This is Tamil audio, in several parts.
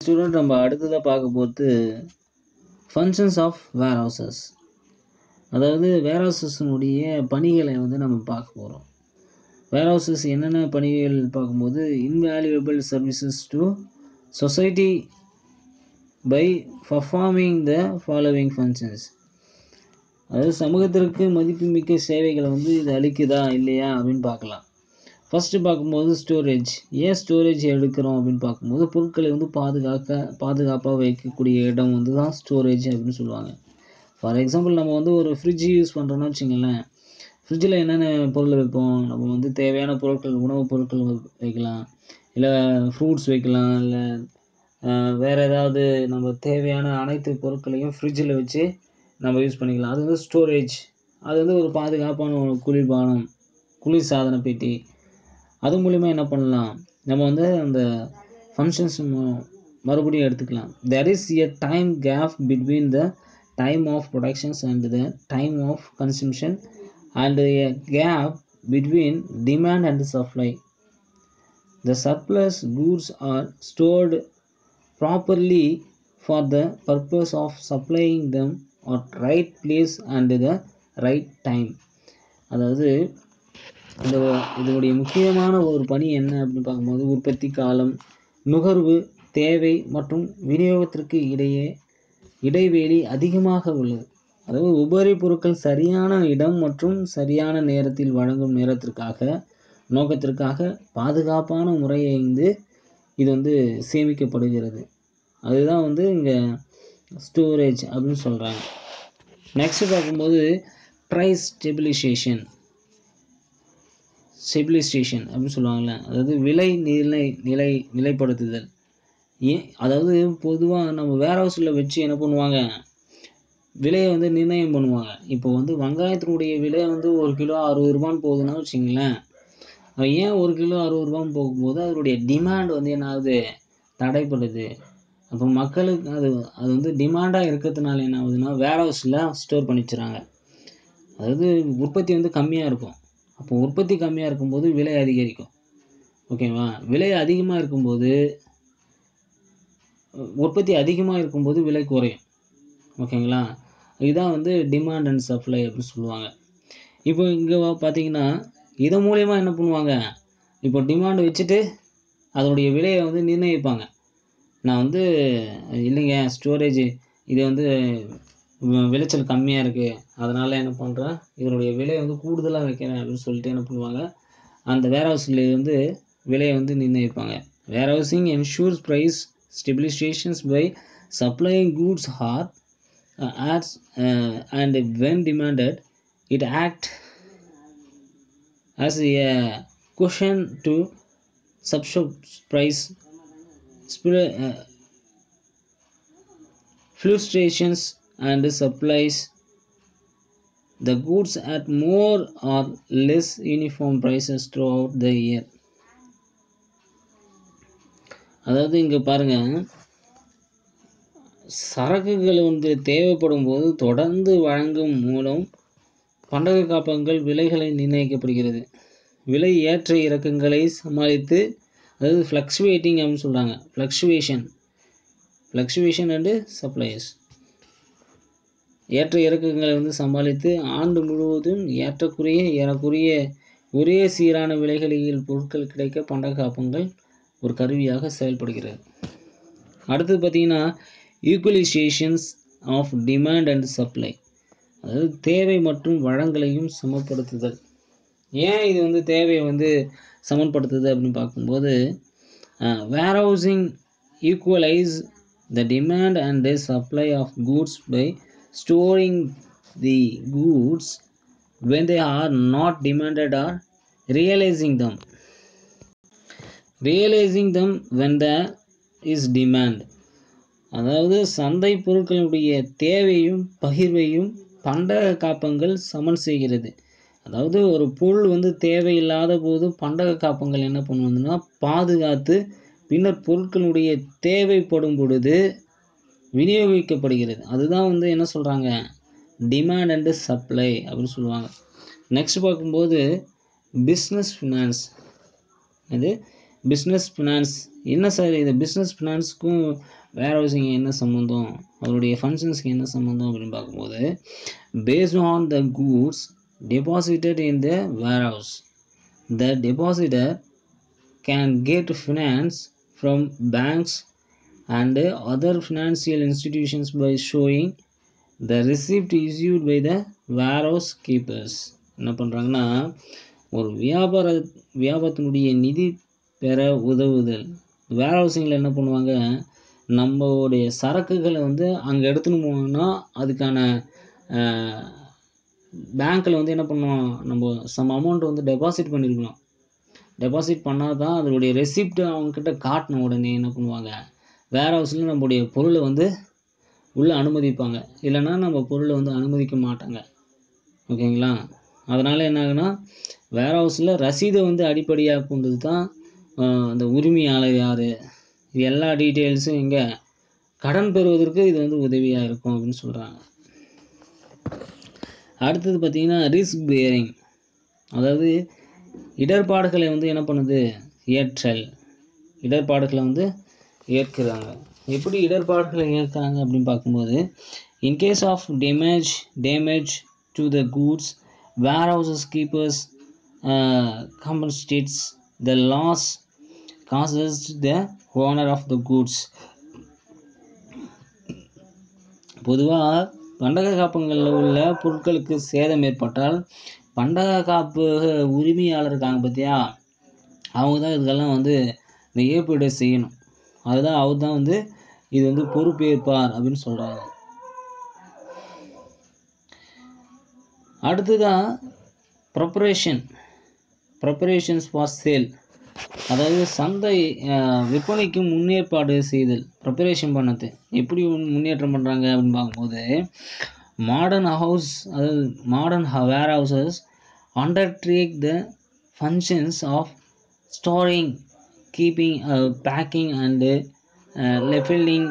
ஸ்டூடெண்ட் நம்ம அடுத்ததாக பார்க்க போகிறது ஃபங்க்ஷன்ஸ் ஆஃப் வேர் ஹவுசஸ் அதாவது வேர் ஹவுசஸ்னுடைய பணிகளை வந்து நம்ம பார்க்க போகிறோம் வேர் ஹவுசஸ் என்னென்ன பணிகள் பார்க்கும்போது invaluable services to society by performing the following functions அதாவது சமூகத்திற்கு மதிப்புமிக்க சேவைகளை வந்து இது அளிக்குதா இல்லையா அப்படின்னு பார்க்கலாம் ஃபஸ்ட்டு பார்க்கும்போது ஸ்டோரேஜ் ஏன் ஸ்டோரேஜ் எடுக்கிறோம் அப்படின்னு பார்க்கும்போது பொருட்களை வந்து பாதுகாக்க பாதுகாப்பாக வைக்கக்கூடிய இடம் வந்து தான் ஸ்டோரேஜ் அப்படின்னு சொல்லுவாங்க ஃபார் எக்ஸாம்பிள் நம்ம வந்து ஒரு ஃப்ரிட்ஜ் யூஸ் பண்ணுறோன்னா வச்சுங்களேன் ஃப்ரிட்ஜில் என்னென்ன பொருள் வைப்போம் நம்ம வந்து தேவையான பொருட்கள் உணவுப் பொருட்கள் வைக்கலாம் இல்லை ஃப்ரூட்ஸ் வைக்கலாம் இல்லை வேறு ஏதாவது நம்ம தேவையான அனைத்து பொருட்களையும் ஃப்ரிட்ஜில் வச்சு நம்ம யூஸ் பண்ணிக்கலாம் அது வந்து ஸ்டோரேஜ் அது வந்து ஒரு பாதுகாப்பான ஒரு குளிர்பானம் குளிர் சாதன பெட்டி அது மூலிமா என்ன பண்ணலாம் நம்ம வந்து அந்த ஃபங்க்ஷன்ஸ் மறுபடியும் எடுத்துக்கலாம் there is a time gap between the time of productions and the time of consumption and a gap between demand and supply the surplus goods are stored properly for the purpose of supplying them at right place and the right time அதாவது இந்த இதனுடைய முக்கியமான ஒரு பணி என்ன அப்படின்னு பார்க்கும்போது உற்பத்தி காலம் நுகர்வு தேவை மற்றும் விநியோகத்திற்கு இடையே இடைவெளி அதிகமாக உள்ளது அதாவது உபரி பொருட்கள் சரியான இடம் மற்றும் சரியான நேரத்தில் வழங்கும் நேரத்திற்காக நோக்கத்திற்காக பாதுகாப்பான முறையை வந்து இது வந்து சேமிக்கப்படுகிறது அதுதான் வந்து இங்கே ஸ்டோரேஜ் அப்படின்னு சொல்கிறாங்க நெக்ஸ்ட் பார்க்கும்போது ப்ரைஸ் ஸ்டெபிலைசேஷன் ஸ்டெபிலைசேஷன் அப்படின்னு சொல்லுவாங்கள்ல அதாவது விலை நிலை நிலை நிலைப்படுத்துதல் ஏன் அதாவது பொதுவாக நம்ம வேர் ஹவுஸில் வச்சு என்ன பண்ணுவாங்க விலையை வந்து நிர்ணயம் பண்ணுவாங்க இப்போ வந்து வெங்காயத்தினுடைய விலை வந்து ஒரு கிலோ அறுபது ரூபான்னு போகுதுன்னா வச்சுங்களேன் ஏன் ஒரு கிலோ அறுபது ரூபான்னு போகும்போது அதனுடைய டிமாண்ட் வந்து என்ன ஆகுது தடைப்படுது அப்போ மக்களுக்கு அது அது வந்து டிமாண்டாக இருக்கிறதுனால என்ன ஆகுதுன்னா வேர் ஹவுஸில் ஸ்டோர் பண்ணி வச்சுறாங்க அதாவது உற்பத்தி வந்து கம்மியாக இருக்கும் அப்போ உற்பத்தி கம்மியாக இருக்கும்போது விலை அதிகரிக்கும் ஓகேவா விலை அதிகமாக இருக்கும்போது உற்பத்தி அதிகமாக இருக்கும்போது விலை குறையும் ஓகேங்களா இதுதான் வந்து டிமாண்ட் அண்ட் சப்ளை அப்படின்னு சொல்லுவாங்க இப்போ இங்கே பார்த்தீங்கன்னா இதன் மூலயமா என்ன பண்ணுவாங்க இப்போ டிமாண்ட் வச்சுட்டு அதனுடைய விலையை வந்து நிர்ணயிப்பாங்க நான் வந்து இல்லைங்க ஸ்டோரேஜ் இது வந்து விளைச்சல் கம்மியாக இருக்குது அதனால் என்ன பண்ணுறேன் இதனுடைய விலையை வந்து கூடுதலாக வைக்கிறேன் அப்படின்னு சொல்லிட்டு என்ன பண்ணுவாங்க அந்த வேர் ஹவுஸில் வந்து விலையை வந்து நிர்ணயிப்பாங்க warehousing ensures price stabilisations by supplying goods hard odds and when demanded it act as a cushion to substitute price uh, fluctuations and supplies the goods at more or less uniform prices throughout the year அதாவது இங்கே பாருங்க சரக்குகள் வந்து தேவைப்படும் போது தொடர்ந்து வழங்கும் மூலம் பண்டக காப்பகங்கள் விலைகளை நிர்ணயிக்கப்படுகிறது விலை ஏற்ற இறக்கங்களை சமாளித்து அதாவது ஃப்ளக்சுவேட்டிங் அப்படின்னு சொல்கிறாங்க ஃப்ளக்சுவேஷன் ஃப்ளக்சுவேஷன் அண்டு சப்ளைஸ் ஏற்ற இறக்கங்களை வந்து சமாளித்து ஆண்டு முழுவதும் ஏற்றக்குறைய ஏறக்குறைய ஒரே சீரான விலைகளில் பொருட்கள் கிடைக்க பண்டக காப்பங்கள் ஒரு கருவியாக செயல்படுகிறது அடுத்தது பார்த்திங்கன்னா equalisations of demand and supply அதாவது தேவை மற்றும் வளங்களையும் சமப்படுத்துதல் ஏன் இது வந்து தேவையை வந்து சமன்படுத்துது அப்படின்னு பார்க்கும்போது warehousing equalise the demand and the supply of goods by storing the goods when they are not demanded are realising them realising them when the is demand அதாவது சந்தை பொருட்களுடைய தேவையும் பகிர்வையும் பண்டக காப்பங்கள் சமன் செய்கிறது அதாவது ஒரு பொருள் வந்து தேவையில்லாத போது பண்டக காப்பங்கள் என்ன பண்ணுவதுன்னா பாதுகாத்து பின்னர் பொருட்களுடைய தேவைப்படும் பொழுது விநியோகிக்கப்படுகிறது அதுதான் வந்து என்ன சொல்கிறாங்க டிமாண்ட் அண்டு சப்ளை அப்படின்னு சொல்லுவாங்க நெக்ஸ்ட் பார்க்கும்போது பிஸ்னஸ் ஃபினான்ஸ் இது பிஸ்னஸ் ஃபினான்ஸ் என்ன சார் இது பிஸ்னஸ் ஃபினான்ஸுக்கும் வேர் ஹவுசிங் என்ன சம்மந்தம் அதனுடைய ஃபங்க்ஷன்ஸ்க்கு என்ன சம்மந்தம் அப்படின்னு பார்க்கும்போது based on the goods deposited in the warehouse the depositor can get finance from banks and other financial institutions by showing the receipt issued by the warehouse keepers என்ன பண்ணுறாங்கன்னா ஒரு வியாபார வியாபாரத்தினுடைய நிதி பெற உதவுதல் வேர் ஹவுசிங்கில் என்ன பண்ணுவாங்க நம்மளுடைய சரக்குகளை வந்து அங்கே எடுத்துன்னு போனோம்னா அதுக்கான பேங்க்கில் வந்து என்ன பண்ணுவோம் நம்ம சம் அமௌண்ட் வந்து டெபாசிட் பண்ணியிருக்கணும் டெபாசிட் பண்ணால் தான் அதனுடைய ரெசிப்ட் அவங்கக்கிட்ட காட்டணும் உடனே என்ன பண்ணுவாங்க வேர் ஹவுஸில் நம்முடைய பொருளை வந்து உள்ளே அனுமதிப்பாங்க இல்லைன்னா நம்ம பொருளை வந்து அனுமதிக்க மாட்டாங்க ஓகேங்களா அதனால் என்ன ஆகுனா வேர் ஹவுஸில் ரசீதை வந்து அடிப்படையாக கொண்டது தான் ஆஹ், அந்த உரிமையாளர் யார் இது எல்லா டீட்டெயில்ஸும் இங்கே கடன் பெறுவதற்கு இது வந்து உதவியாக இருக்கும் அப்படின்னு சொல்கிறாங்க அடுத்தது பார்த்திங்கன்னா ரிஸ்க் பேரிங் அதாவது இடர்பாடுகளை வந்து என்ன பண்ணுது ஏற்றல் இடர்பாடுகளை வந்து ஏற்கிறாங்க எப்படி இடர்பாடுகளை ஏற்கிறாங்க அப்படின்னு பார்க்கும்போது in case of damage damage to the goods warehouses keepers compensates the loss causes the owner of the goods பொதுவாக பண்டக காப்பகங்களில் உள்ள பொருட்களுக்கு சேதம் ஏற்பட்டால் பண்டக காப்பு உரிமையாளர் இருக்காங்க பார்த்தியா அவங்க தான் இதுக்கெல்லாம் வந்து இந்த இழப்பீடை செய்யணும் அதுதான் அவர் தான் வந்து இது வந்து பொறுப்பேற்பார் அப்படின்னு சொல்கிறாங்க அடுத்ததான் ப்ரப்பரேஷன் ப்ரப்பரேஷன்ஸ் ஃபார் சேல் அதாவது சந்தை அஹ், விற்பனைக்கு முன்னேற்பாடு செய்தல் ப்ரிப்பரேஷன் பண்ணது எப்படி முன்- முன்னேற்றம் பண்ணுறாங்க அப்படின்னு பார்க்கும்போது மாடர்ன் ஹவுஸ் அதாவது modern warehouses undertake the functions of storing keeping packing and refilling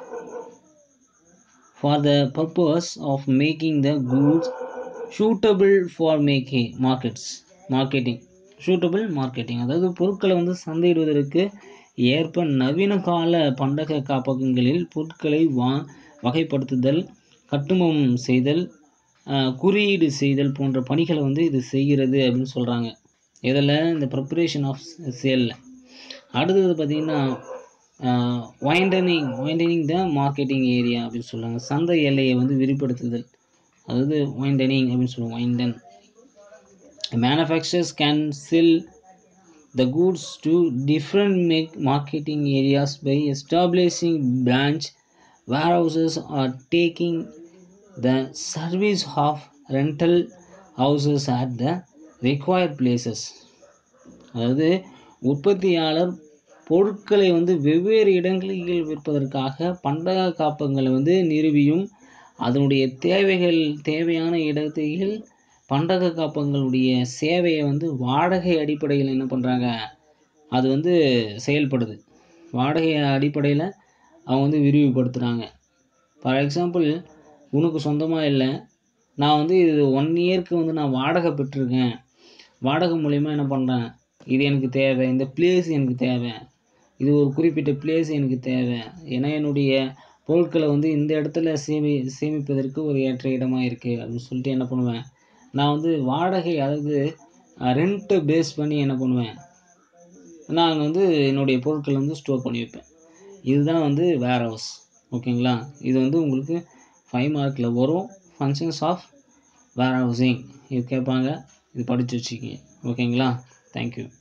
for the purpose of making the goods suitable for making markets marketing suitable marketing அதாவது பொருட்களை வந்து சந்தையிடுவதற்கு ஏற்ப நவீன கால பண்டக காப்பகங்களில் பொருட்களை வா வகைப்படுத்துதல் கட்டுமம் செய்தல் ஆஹ், குறியீடு செய்தல் போன்ற பணிகளை வந்து இது செய்கிறது அப்படின்னு சொல்கிறாங்க இதில் இந்த ப்ரிப்பரேஷன் ஆஃப் சேலில் அடுத்தது பார்த்திங்கன்னா வைண்டனிங் வைண்டனிங் த மார்க்கெட்டிங் ஏரியா அப்படின்னு சொல்லுவாங்க சந்தை எல்லையை வந்து விரிப்படுத்துதல் அதாவது வைண்டனிங் அப்படின்னு சொல்லுவாங்க வைண்டன் manufacturers can sell the goods to different make marketing areas by establishing branch warehouses or taking the service of rental houses at the required places அதாவது உற்பத்தியாளர் பொருட்களை வந்து வெவ்வேறு இடங்களில் விற்பதற்காக பண்டக காப்பகங்களை வந்து நிறுவியும் அதனுடைய தேவைகள் தேவையான இடத்தில் பண்டக காப்பகங்களுடைய சேவையை வந்து வாடகை அடிப்படையில் என்ன பண்ணுறாங்க அது வந்து செயல்படுது வாடகை அடிப்படையில் அவங்க வந்து விரிவுபடுத்துகிறாங்க ஃபார் எக்ஸாம்பிள் உனக்கு சொந்தமாக இல்லை நான் வந்து இது ஒன் இயர்க்கு வந்து நான் வாடகை பெற்றிருக்கேன் வாடகை மூலிமா என்ன பண்ணுறேன் இது எனக்கு தேவை இந்த பிளேஸ் எனக்கு தேவை இது ஒரு குறிப்பிட்ட பிளேஸ் எனக்கு தேவை ஏன்னா என்னுடைய பொருட்களை வந்து இந்த இடத்துல சேமி சேமிப்பதற்கு ஒரு ஏற்ற இடமா இருக்குது அப்படின்னு சொல்லிட்டு என்ன பண்ணுவேன் நான் வந்து வாடகை அதாவது ரெண்ட்டை பேஸ் பண்ணி என்ன பண்ணுவேன் நான் அங்கே வந்து என்னுடைய பொருட்களை வந்து ஸ்டோர் பண்ணி வைப்பேன் இதுதான் வந்து வேர் ஹவுஸ் ஓகேங்களா இது வந்து உங்களுக்கு ஃபைவ் மார்க்கில் வரும் ஃபங்க்ஷன்ஸ் ஆஃப் வேர் ஹவுசிங் இது கேட்பாங்க இது படித்து வச்சுக்கிங்க ஓகேங்களா தேங்க்யூ